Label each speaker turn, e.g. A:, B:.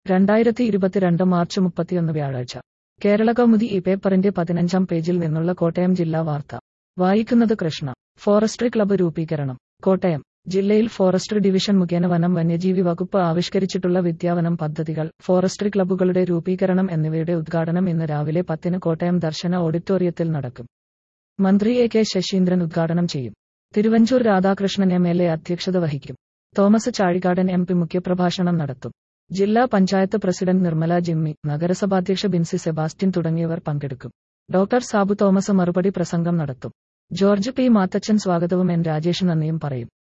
A: രണ്ടായിരത്തി ഇരുപത്തിരണ്ട് മാർച്ച് മുപ്പത്തിയൊന്ന് വ്യാഴാഴ്ച കേരള കൗമുദി ഈ പേപ്പറിന്റെ പതിനഞ്ചാം പേജിൽ നിന്നുള്ള കോട്ടയം ജില്ലാ വാർത്ത വായിക്കുന്നത് കൃഷ്ണ ഫോറസ്ട്രി ക്ലബ്ബ് രൂപീകരണം കോട്ടയം ജില്ലയിൽ ഫോറസ്ട്രി ഡിവിഷൻ മുഖേന വനം വന്യജീവി വകുപ്പ് ആവിഷ്കരിച്ചിട്ടുള്ള വിദ്യാവനം പദ്ധതികൾ ഫോറസ്ട്രി ക്ലബ്ബുകളുടെ രൂപീകരണം എന്നിവയുടെ ഉദ്ഘാടനം ഇന്ന് രാവിലെ പത്തിന് കോട്ടയം ദർശന ഓഡിറ്റോറിയത്തിൽ നടക്കും മന്ത്രി എ കെ ശശീന്ദ്രൻ ഉദ്ഘാടനം ചെയ്യും Thiruvanchoor Radhakrishnan M L A അധ്യക്ഷത വഹിക്കും തോമസ് ചാഴികാടൻ എം പി മുഖ്യപ്രഭാഷണം നടത്തും ജില്ലാ പഞ്ചായത്ത് പ്രസിഡന്റ് നിർമ്മല ജിമ്മി നഗരസഭാധ്യക്ഷ ബിൻസി സെബാസ്റ്റ്യൻ തുടങ്ങിയവർ പങ്കെടുക്കും ഡോക്ടർ സാബു തോമസ് മറുപടി പ്രസംഗം നടത്തും ജോർജ് പി മാത്തച്ചൻ സ്വാഗതവും എൻ രാജേഷ് നന്ദിയും പറയും